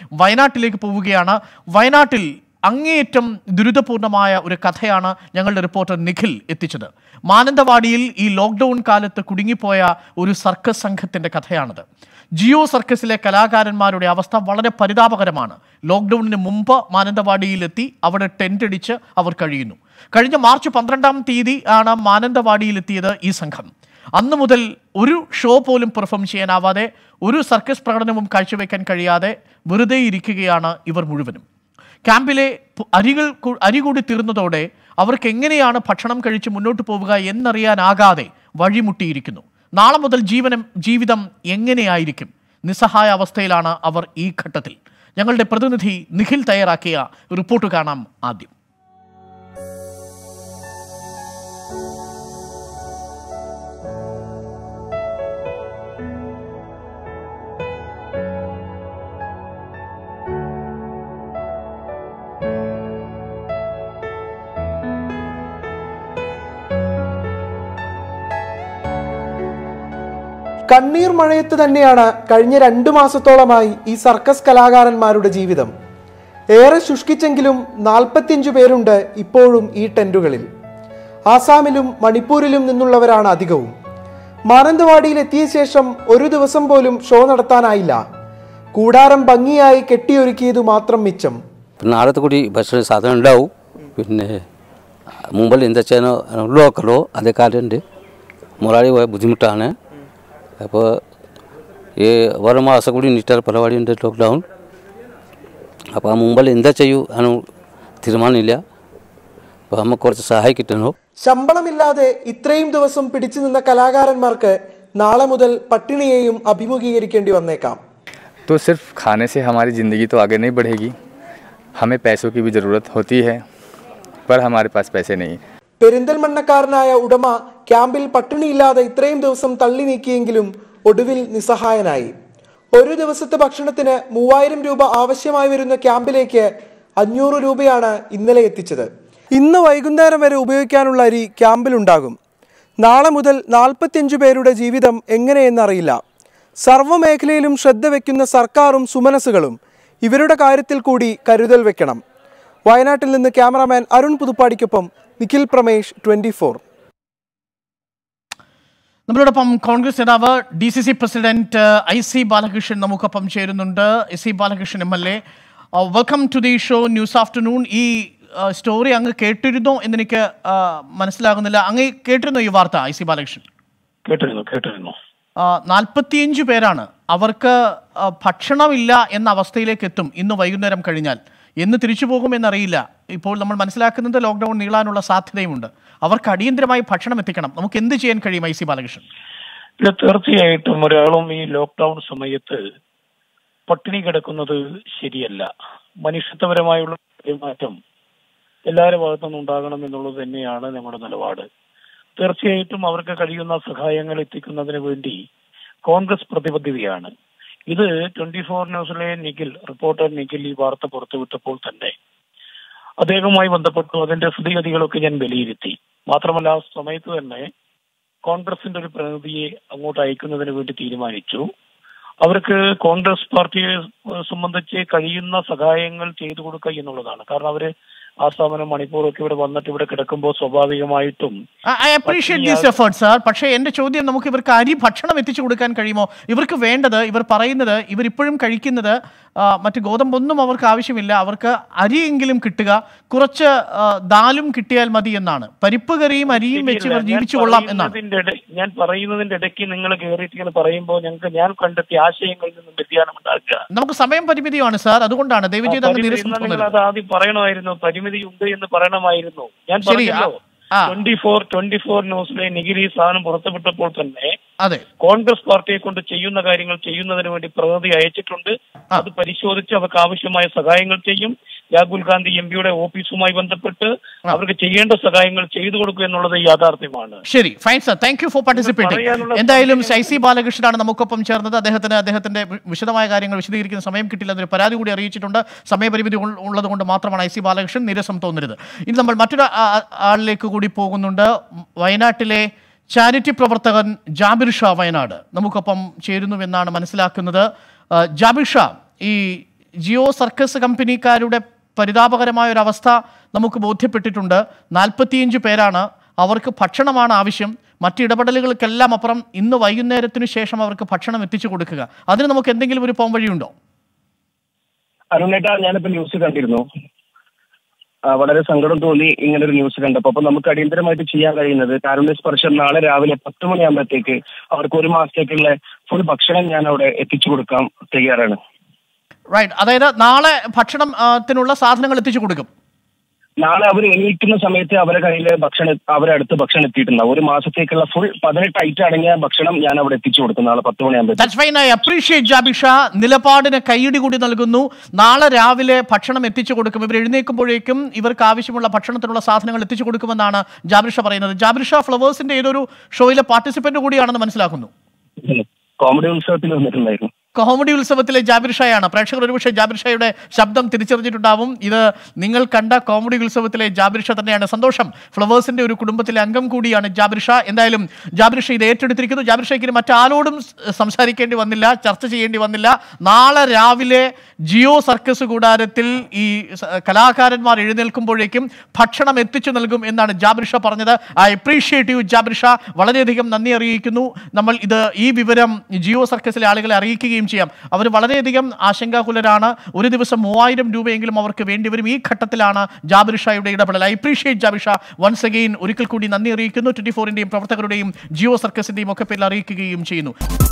വയനാട്ടിലേക്ക് പോവുകയാണ് വയനാട്ടിൽ അങ്ങേയറ്റം ദുരിതപൂർണമായ ഒരു കഥയാണ് ഞങ്ങളുടെ റിപ്പോർട്ടർ നിഖിൽ എത്തിച്ചത് മാനന്തവാടിയിൽ ഈ ലോക്ക്ഡൗൺ കാലത്ത് കുടുങ്ങിപ്പോയ ഒരു സർക്കസ് സംഘത്തിന്റെ കഥയാണിത് ജിയോ സർക്കസിലെ കലാകാരന്മാരുടെ അവസ്ഥ വളരെ പരിതാപകരമാണ് ലോക്ക്ഡൌണിന് മുമ്പ് മാനന്തവാടിയിലെത്തി അവിടെ ടെന്റ് അടിച്ച് അവർ കഴിയുന്നു കഴിഞ്ഞ മാർച്ച് പന്ത്രണ്ടാം തീയതി ആണ് മാനന്തവാടിയിലെത്തിയത് ഈ സംഘം അന്നു മുതൽ ഒരു ഷോ പോലും പെർഫോം ചെയ്യാനാവാതെ ഒരു സർക്കസ് പ്രകടനവും കാഴ്ചവെക്കാൻ കഴിയാതെ വെറുതെ ഇരിക്കുകയാണ് ഇവർ മുഴുവനും ക്യാമ്പിലെ പു- അരികൾ കു- അരി കൂടി തീർന്നതോടെ അവർക്ക് എങ്ങനെയാണ് ഭക്ഷണം കഴിച്ച് മുന്നോട്ട് പോവുക എന്നറിയാനാകാതെ വഴിമുട്ടിയിരിക്കുന്നു നാളെ മുതൽ ജീവനം ജീവിതം എങ്ങനെയായിരിക്കും നിസ്സഹായ അവസ്ഥയിലാണ് അവർ ഈ ഘട്ടത്തിൽ ഞങ്ങളുടെ പ്രതിനിധി നിഖിൽ തയ്യാറാക്കിയ റിപ്പോർട്ട് കാണാം ആദ്യം കണ്ണീർ മഴയത്ത് തന്നെയാണ് കഴിഞ്ഞ രണ്ടു മാസത്തോളമായി ഈ സർക്കസ് കലാകാരന്മാരുടെ ജീവിതം ഏറെ ശുഷ്കിച്ചെങ്കിലും നാൽപ്പത്തിയഞ്ചു പേരുണ്ട് ഇപ്പോഴും ഈ ടെന്റുകളിൽ ആസാമിലും മണിപ്പൂരിലും നിന്നുള്ളവരാണ് അധികവും മാനന്തവാടിയിൽ എത്തിയ ശേഷം ഒരു ദിവസം പോലും ഷോ നടത്താനായില്ല കൂടാരം ഭംഗിയായി കെട്ടിയൊരുക്കിയതു മാത്രം മിച്ചം പിന്നെ നാളത്തെ കൂടി ഭക്ഷണ സാധനം ഉണ്ടാവും പിന്നെ മുമ്പിൽ എന്താ വെച്ചാൽ ലോക്കലോ അതേ കാലുണ്ട് മുറാടി പോയ ബുദ്ധിമുട്ടാണ് അപ്പോൾ ഈ ഒരു മാസം കൂടി നീട്ടാൽ പരിപാടിയുണ്ട് ലോക്ക്ഡൗൺ അപ്പോൾ ആ മുമ്പിൽ എന്താ ചെയ്യൂ ആണ് തീരുമാനമില്ല അപ്പോൾ നമുക്ക് കുറച്ച് സഹായിക്കിട്ടണോ ശമ്പളമില്ലാതെ ഇത്രയും ദിവസം പിടിച്ചു നിന്ന കലാകാരന്മാർക്ക് നാളെ മുതൽ പട്ടിണിയെയും അഭിമുഖീകരിക്കേണ്ടി വന്നേക്കാം तो सिर्फ खाने से हमारी ज़िंदगी तो आगे नहीं बढ़ेगी हमें पैसों की भी ज़रूरत होती है पर हमारे पास पैसे नहीं हैं പെരിന്തൽമണ്ണക്കാരനായ ഉടമ ക്യാമ്പിൽ പട്ടിണിയില്ലാതെ ഇത്രയും ദിവസം തള്ളി നീക്കിയെങ്കിലും ഒടുവിൽ നിസ്സഹായനായി ഒരു ദിവസത്തെ ഭക്ഷണത്തിന് മൂവായിരം രൂപ ആവശ്യമായി വരുന്ന ക്യാമ്പിലേക്ക് അഞ്ഞൂറ് രൂപയാണ് ഇന്നലെ എത്തിച്ചത് ഇന്ന് വൈകുന്നേരം വരെ ഉപയോഗിക്കാനുള്ള അരി ക്യാമ്പിലുണ്ടാകും നാളെ മുതൽ നാൽപ്പത്തിയഞ്ചു പേരുടെ ജീവിതം എങ്ങനെയെന്നറിയില്ല സർവ്വമേഖലയിലും ശ്രദ്ധ വയ്ക്കുന്ന സർക്കാരും സുമനസുകളും ഇവരുടെ കാര്യത്തിൽ കൂടി കരുതൽ വെക്കണം വയനാട്ടിൽ നിന്ന് ക്യാമറാമാൻ അരുൺ പുതുപ്പാടിക്കൊപ്പം നിഖിൽ പ്രമേഷ് ട്വന്റി ഫോർ നമ്മളോടൊപ്പം കോൺഗ്രസ് നേതാവ് D C C president I C Balakrishnan നമുക്കൊപ്പം ചേരുന്നുണ്ട് I C Balakrishnan M L A welcome to the show news afternoon ഈ സ്റ്റോറി അങ്ങ് കേട്ടിരുന്നോ എന്നെനിക്ക് ആ, മനസ്സിലാകുന്നില്ല അങ്ങ് കേട്ടിരുന്നോ ഈ വാർത്ത ഐ സി ബാലകൃഷ്ണൻ കേട്ടിരുന്നു കേട്ടിരുന്നു ആ, നാൽപ്പത്തിയഞ്ച് പേരാണ് അവർക്ക് ആ, ഭക്ഷണമില്ല എന്ന അവസ്ഥയിലേക്ക് എത്തും ഇന്ന് വൈകുന്നേരം കഴിഞ്ഞാൽ എന്ന് തിരിച്ചു പോകുമെന്നറിയില്ല ഇപ്പോൾ നമ്മൾ മനസ്സിലാക്കുന്നത് ലോക്ക്ഡൌൺ നീളാനുള്ള സാധ്യതയുമുണ്ട് അവർക്ക് അടിയന്തരമായി ഭക്ഷണം എത്തിക്കണം നമുക്ക് എന്ത് ചെയ്യാൻ കഴിയും ഐ സി ബാലകൃഷ്ണൻ ഇല്ല തീർച്ചയായിട്ടും ഒരാളും ഈ ലോക്ക്ഡൌൺ സമയത്ത് പട്ടിണി കിടക്കുന്നത് ശരിയല്ല മനുഷ്യത്വപരമായുള്ള പെരുമാറ്റം എല്ലാവരുടെ ഭാഗത്തുനിന്നും ഉണ്ടാകണം എന്നുള്ളത് തന്നെയാണ് നമ്മുടെ നിലപാട് തീർച്ചയായിട്ടും അവർക്ക് കഴിയുന്ന സഹായങ്ങൾ എത്തിക്കുന്നതിന് വേണ്ടി കോൺഗ്രസ് പ്രതിബദ്ധതയാണ് ഇത് ട്വന്റി ഫോർ ന്യൂസിലെ നിഖിൽ റിപ്പോർട്ടർ നിഖിൽ ഈ വാർത്ത പുറത്തുവിട്ടപ്പോൾ തന്നെ അദ്ദേഹവുമായി ബന്ധപ്പെട്ടു അതിന്റെ സ്ഥിതിഗതികളൊക്കെ ഞാൻ വിലയിരുത്തി മാത്രമല്ല ആ സമയത്ത് തന്നെ കോൺഗ്രസിന്റെ ഒരു പ്രതിനിധിയെ അങ്ങോട്ട് അയക്കുന്നതിന് വേണ്ടി തീരുമാനിച്ചു അവർക്ക് കോൺഗ്രസ് പാർട്ടിയെ സംബന്ധിച്ച് കഴിയുന്ന സഹായങ്ങൾ ചെയ്തു കൊടുക്കുക എന്നുള്ളതാണ് കാരണം അവര് ആസാമനും മണിപ്പൂറും ഒക്കെ ഇവിടെ വന്നിട്ട് ഇവിടെ കിടക്കുമ്പോൾ സ്വാഭാവികമായിട്ടും I appreciate these effort sir പക്ഷേ എൻ്റെ ചോദ്യം നമുക്ക് ഇവർക്ക് അരി ഭക്ഷണം എത്തിച്ചു കൊടുക്കാൻ കഴിയുമോ ഇവർക്ക് വേണ്ടത് ഇവർ പറയുന്നത് ഇവർ ഇപ്പോഴും കഴിക്കുന്നത് ആ, മറ്റ് ഗോതമ്പൊന്നും അവർക്ക് ആവശ്യമില്ല അവർക്ക് അരിയെങ്കിലും കിട്ടുക കുറച്ച് ആ, ദാലും കിട്ടിയാൽ മതി എന്നാണ് പരിപ്പ് കറിയും അരിയും വെച്ച് ഇവർ ഞാൻ ജീവിച്ചു കൊള്ളാം എന്നാണ് പറയുന്നതിന്റെ ഇട- ഞാൻ പറയുന്നതിന്റെ ഇടയ്ക്ക് നിങ്ങൾ കയറിയിട്ട് ഇങ്ങനെ പറയുമ്പോൾ ഞങ്ങൾക്ക് ഞാൻ കണ്ടെത്തിയ ആശയങ്ങളിൽ നിന്നും വ്യതിയാനം ഉണ്ടാക്കുക നമുക്ക് സമയം പരിമിതിയാണ് സാർ അതുകൊണ്ടാണ് ദയവ് ചെയ്ത് അങ്ങ് പരിമിതി നിരസം എന്നാൽ നിങ്ങൾ തോന്നരുത്. അത് ആദ്യം പറയണമായിരുന്നു പരിമിതി ഉണ്ട് എന്ന് പറയണമായിരുന്നു ഞാൻ ശരി, ആ, പറഞ്ഞല്ലോ ആ. ട്വന്റി ഫോർ ട്വന്റി ഫോർ ന്യൂസിലെ നികിരി സാധനം പുറത്തുവിട്ടപ്പോൾ തന്നെ അതെ കോൺഗ്രസ് പാർട്ടിയെ കൊണ്ട് ചെയ്യുന്ന കാര്യങ്ങൾ ചെയ്യുന്നതിന് വേണ്ടി പ്രതിനിധി അയച്ചിട്ടുണ്ട് ആ. അത് പരിശോധിച്ച് അവർക്ക് ആവശ്യമായ സഹായങ്ങൾ ചെയ്യും രാഹുൽ ഗാന്ധി എം പിയുടെ ഓഫീസുമായി ബന്ധപ്പെട്ട് അവർക്ക് ചെയ്യേണ്ട സഹായങ്ങൾ ചെയ്തു കൊടുക്കുക എന്നുള്ളത് യാഥാർത്ഥ്യമാണ് ശരി fine sir thank you for participating പറയാനുള്ള എന്തായാലും സമയം ശൈസി ബാലകൃഷ്ണനാണ് നമുക്കൊപ്പം ചേർന്നത് അദ്ദേഹത്തിന് അദ്ദേഹത്തിന്റെ വി- വിശദമായ കാര്യങ്ങൾ വിശദീകരിക്കുന്ന സമയം കിട്ടില്ല എന്നൊരു പരാതി കൂടി അറിയിച്ചിട്ടുണ്ട് സമയപരിമിതി ഉൾ- ഉള്ളതുകൊണ്ട് മാത്രമാണ് ഐ സി ബാലകൃഷ്ണൻ നിരസം തോന്നരുത് ഇനി നമ്മൾ മറ്റൊരു ആ- ആ- ആളിലേക്ക് കൂടി പോകുന്നുണ്ട് വയനാട്ടിലെ ചാരിറ്റി പ്രവർത്തകൻ ജാബിർ ഷാ വയനാട് നമുക്കൊപ്പം ചേരുന്നുവെന്നാണ് മനസ്സിലാക്കുന്നത് ആ, ജാബിർ ഷാ ഈ ജിയോ സർക്കസ് കമ്പനിക്കാരുടെ പരിതാപകരമായ ഒരു അവസ്ഥ നമുക്ക് ബോധ്യപ്പെട്ടിട്ടുണ്ട് നാൽപ്പത്തിയഞ്ച് പേരാണ് അവർക്ക് ഭക്ഷണമാണ് ആവശ്യം മറ്റ് ഇടപെടലുകൾക്കെല്ലാം അപ്പുറം ഇന്ന് വൈകുന്നേരത്തിനു ശേഷം അവർക്ക് ഭക്ഷണം എത്തിച്ചു കൊടുക്കുക അതിന് നമുക്ക് എന്തെങ്കിലും ഒരു പോം വഴിയുണ്ടോ അരുണേട്ട ഞാനിപ്പോ ന്യൂസ് കണ്ടിരുന്നു ആ, വളരെ സങ്കടം തോന്നി ഇങ്ങനെ ഒരു ന്യൂസ് കണ്ടപ്പോ അപ്പൊ നമുക്ക് അടിയന്തരമായിട്ട് ചെയ്യാൻ കഴിയുന്നത് കാരുണ്യ സ്പർശം നാളെ രാവിലെ പത്ത് മണിയാകുമ്പോഴത്തേക്ക് അവർക്ക് ഒരു മാസത്തേക്കുള്ള ഫുൾ ഭക്ഷണം ഞാൻ അവിടെ എത്തിച്ചു കൊടുക്കാൻ തയ്യാറാണ് റൈറ്റ് അതായത് നാളെ ഭക്ഷണം ആ, ത്തിനുള്ള സാധനങ്ങൾ എത്തിച്ചു കൊടുക്കും നാളെ അവർ എണീക്കുന്ന സമയത്ത് അവരുടെ കയ്യിൽ ഭക്ഷണം അവരെ അടുത്ത് ഭക്ഷണം എത്തിയിട്ടുണ്ടാവും ഒരു മാസത്തേക്കുള്ള ഫുൾ പതിനെട്ട് ഐറ്റം അടങ്ങിയ ഭക്ഷണം ഞാൻ അവിടെ എത്തിച്ചു കൊടുക്കും നാളെ പത്ത് മണിയാകുമ്പോഴത്തേക്ക് ദാറ്റ്സ് ഫൈൻ ഐ അപ്രീഷിയേറ്റ് ജാബിഷ നിലപാടിന് കൈയിടി കൂടി നൽകുന്നു നാളെ രാവിലെ ഭക്ഷണം എത്തിച്ചു കൊടുക്കും ഇവർ എഴുന്നേൽക്കുമ്പോഴേക്കും ഇവർക്ക് ആവശ്യമുള്ള ഭക്ഷണത്തിനുള്ള സാധനങ്ങൾ എത്തിച്ചു കൊടുക്കുമെന്നാണ് ജാബിർഷ പറയുന്നത് ജാബിർഷ ഫ്ലവേഴ്സിന്റെ ഏതൊരു ഷോയിലെ പാർട്ടിസിപ്പന്റ് കൂടിയാണെന്ന് മനസ്സിലാക്കുന്നു കോമഡി ഉത്സവത്തിൽ വന്നിട്ടുണ്ടായിരുന്നു കോമഡി ഉത്സവത്തിലെ ജാബിർ ഷായാണ് പ്രേക്ഷകർ ഒരുപക്ഷെ ജാബിർ ഷായുടെ ശബ്ദം തിരിച്ചറിഞ്ഞിട്ടുണ്ടാവും ഇത് നിങ്ങൾ കണ്ട കോമഡി ഉത്സവത്തിലെ ജാബിർ ഷാ തന്നെയാണ് സന്തോഷം ഫ്ലവേഴ്സിന്റെ ഒരു കുടുംബത്തിലെ അംഗം കൂടിയാണ് ജാബിർ ഷാ എന്തായാലും ജാബിർ ഷാ ഇത് ഏറ്റെടുത്തിരിക്കുന്നു ജാബിർ ഷായ്ക്ക് മറ്റാരോടും സ് സംസാരിക്കേണ്ടി വന്നില്ല ചർച്ച ചെയ്യേണ്ടി വന്നില്ല നാളെ രാവിലെ ജിയോ സർക്കസ് കൂടാരത്തിൽ ഈ സ- കലാകാരന്മാർ എഴുന്നേൽക്കുമ്പോഴേക്കും ഭക്ഷണം എത്തിച്ചു നൽകും എന്നാണ് ജാബിർ ഷാ പറഞ്ഞത് I appreciate you Jabir Shah വളരെയധികം നന്ദി അറിയിക്കുന്നു നമ്മൾ ഇത് ഈ വിവരം ജിയോ സർക്കസിലെ ആളുകളെ അറിയിക്കുകയും ചെയ്യാം അവർ വളരെയധികം ആശങ്കാകുലരാണ് ഒരു ദിവസം മൂവായിരം രൂപയെങ്കിലും അവർക്ക് വേണ്ടിവരും ഈ ഘട്ടത്തിലാണ് ജാബിർ ഷായുടെ ഇടപെടൽ I appreciate Jabir Shah once again ഒരിക്കൽ കൂടി നന്ദി അറിയിക്കുന്നു ട്വന്റി ഫോറിന്റെയും പ്രവർത്തകരുടെയും ജിയോ സർക്കസിന്റെയും ഒക്കെ പേരിൽ അറിയിക്കുകയും ചെയ്യുന്നു